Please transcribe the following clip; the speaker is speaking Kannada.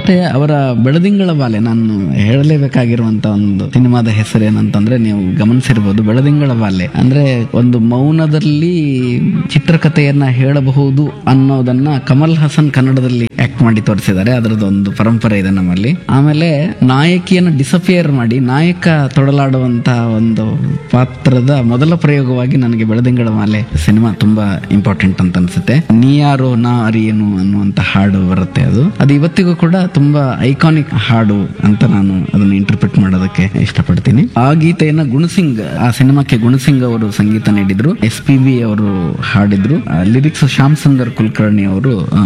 ಮತ್ತೆ ಅವರ ಬೆಳದಿಂಗಳ ಬಾಲೆ ನಾನು ಹೇಳಲೇಬೇಕಾಗಿರುವಂತ ಒಂದು ಸಿನಿಮಾದ ಹೆಸರು ಏನಂತಂದ್ರೆ ನೀವು ಗಮನಿಸಿರ್ಬೋದು ಬೆಳದಿಂಗಳ ಬಾಲೆ ಅಂದ್ರೆ ಒಂದು ಮೌನದಲ್ಲಿ ಚಿತ್ರಕಥೆಯನ್ನ ಹೇಳಬಹುದು ಅನ್ನೋದನ್ನ ಕಮಲ್ ಹಾಸನ್ ಕನ್ನಡದಲ್ಲಿ ಆಕ್ಟ್ ಮಾಡಿ ತೋರಿಸಿದ್ದಾರೆ ಅದರದ್ದು ಒಂದು ಪರಂಪರೆ ಇದೆ ನಮ್ಮಲ್ಲಿ ಆಮೇಲೆ ನಾಯಕಿಯನ್ನು ಡಿಸಫಿಯರ್ ಮಾಡಿ ನಾಯಕ ತೊಡಲಾಡುವಂತಹ ಒಂದು ಪಾತ್ರದ ಮೊದಲ ಪ್ರಯೋಗವಾಗಿ ನನಗೆ ಬೆಳದಿಂಗಳ ಮಾಲೆ ಸಿನಿಮಾ ತುಂಬಾ ಇಂಪಾರ್ಟೆಂಟ್ ಅಂತ ಅನ್ಸುತ್ತೆ ನೀ ಯಾರೋ ನಾ ಅರಿಯೇನು ಅನ್ನುವಂತ ಹಾಡು ಬರುತ್ತೆ ಅದು ಅದು ಇವತ್ತಿಗೂ ಕೂಡ ತುಂಬಾ ಐಕಾನಿಕ್ ಹಾಡು ಅಂತ ನಾನು ಅದನ್ನ ಇಂಟರ್ಪ್ರಿಟ್ ಮಾಡೋದಕ್ಕೆ ಇಷ್ಟಪಡ್ತೀನಿ ಆ ಗೀತೆಯನ್ನ ಗುಣಸಿಂಗ್ ಆ ಸಿನಿಮಾಕ್ಕೆ ಗುಣಸಿಂಗ್ ಅವರು ಸಂಗೀತ ನೀಡಿದ್ರು ಎಸ್ ಪಿ ಬಿ ಅವರು ಹಾಡಿದ್ರು ಲಿರಿಕ್ಸ್ ಶ್ಯಾಮ್ ಸುಂದರ್ ಕುಲಕರ್ಣಿ ಅವರು ಆ,